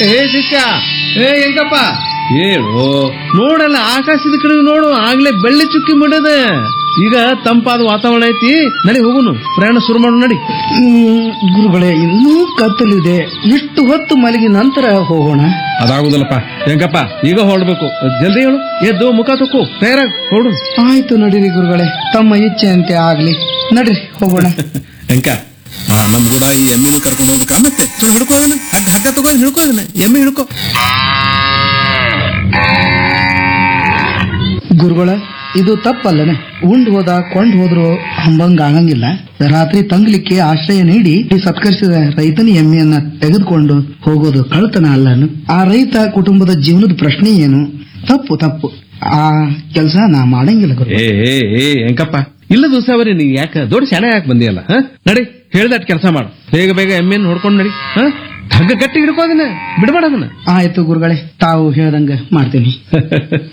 ಹೇ ಶಿಷ್ಯ ಏ ಹೆಂಗಪ್ಪ ಹೇಳು ನೋಡಲ್ಲ ಆಕಾಶದ ಕಡೆ ನೋಡು ಆಗ್ಲೇ ಬೆಳ್ಳಿ ಚುಕ್ಕಿ ಮುಡದ ಈಗ ತಂಪಾದ ವಾತಾವರಣ ಐತಿ ನಡಿ ಹೋಗುನು ಪ್ರಯಾಣ ಶುರು ಮಾಡು ನಡಿ ಹ್ಮ್, ಗುರುಗಳೇ ಇನ್ನೂ ಕತ್ತಲಿದೆ ಇಷ್ಟು ಹೊತ್ತು ಮಲಗಿ ನಂತರ ಹೋಗೋಣ ಅದಾಗುದಲ್ಲಪ್ಪ ಹೆಂಗಪ್ಪ ಈಗ ಹೊರಡ್ಬೇಕು ಜಲ್ದಿ ಹೇಳು ಎದ್ದು ಮುಖ ತೊಕ್ಕು ತಯಾರಾಗ್ ಹೊರಡು ಆಯ್ತು ನಡೀರಿ ಗುರುಗಳೇ ತಮ್ಮ ಇಚ್ಛೆಯಂತೆ ಆಗ್ಲಿ ನಡ್ರಿ ಹೋಗೋಣ ಹೆಂಕ ನಮ್ ಕೂಡ ಈ ಎಮ್ಮಿನ ಕರ್ಕೊಂಡು ಹೋಗ್ಬೇಕಾ ಮತ್ತೆ ಚಲೋ ಹಿಡ್ಕೊ ಅದನ್ನ ಹಗ್ಗ ಹಗ್ಗ ತಗೊಂಡು ಹಿಡ್ಕೊ ಅದನ್ನ ಎಮ್ಮೆ ಹಿಡ್ಕೊ ಗುರುಗಳ ಇದು ತಪ್ಪಲ್ಲನೆ ಉಂಡ್ ಹೋದ ಕೊಂಡ್ ಹೋದ್ರು ಹಂಬಂಗ ಆಗಂಗಿಲ್ಲ ರಾತ್ರಿ ತಂಗ್ಲಿಕ್ಕೆ ಆಶ್ರಯ ನೀಡಿ ಈ ಸತ್ಕರಿಸಿದ ರೈತನ ಎಮ್ಮೆಯನ್ನ ತೆಗೆದುಕೊಂಡು ಹೋಗೋದು ಕಳ್ತನ ಅಲ್ಲನು ಆ ರೈತ ಕುಟುಂಬದ ಜೀವನದ ಪ್ರಶ್ನೆ ಏನು ತಪ್ಪು ತಪ್ಪು ಆ ಕೆಲಸ ನಾ ಮಾಡಂಗಿಲ್ಲ ಗುರು ಏ ಏ ಏ ಹೆಂಕಪ್ಪ ಇಲ್ಲ ದಿವಸಾವರಿ ನೀ ಯಾಕ ದೊಡ್ಡ ಶಾಣೆ ಯಾಕೆ ಬಂದಿಯಲ್ಲ ಹ ನಡಿ ಹೇಳ್ದಟ್ ಕೆಲಸ ಮಾಡು ಬೇಗ ಬೇಗ ಎಮ್ಮೆನ್ ಹೊಡ್ಕೊಂಡು ನಡಿ ಹ ಹಗ್ಗ ಗಟ್ಟಿ ಹಿಡ್ಕೋ ಅದನ್ನ ಬಿಡಬೇಡ ಅದನ್ನ ಆಯ್ತು ಗುರುಗಳೇ ತಾವು ಹೇಳ್ದಂಗ ಮಾಡ್ತೀನಿ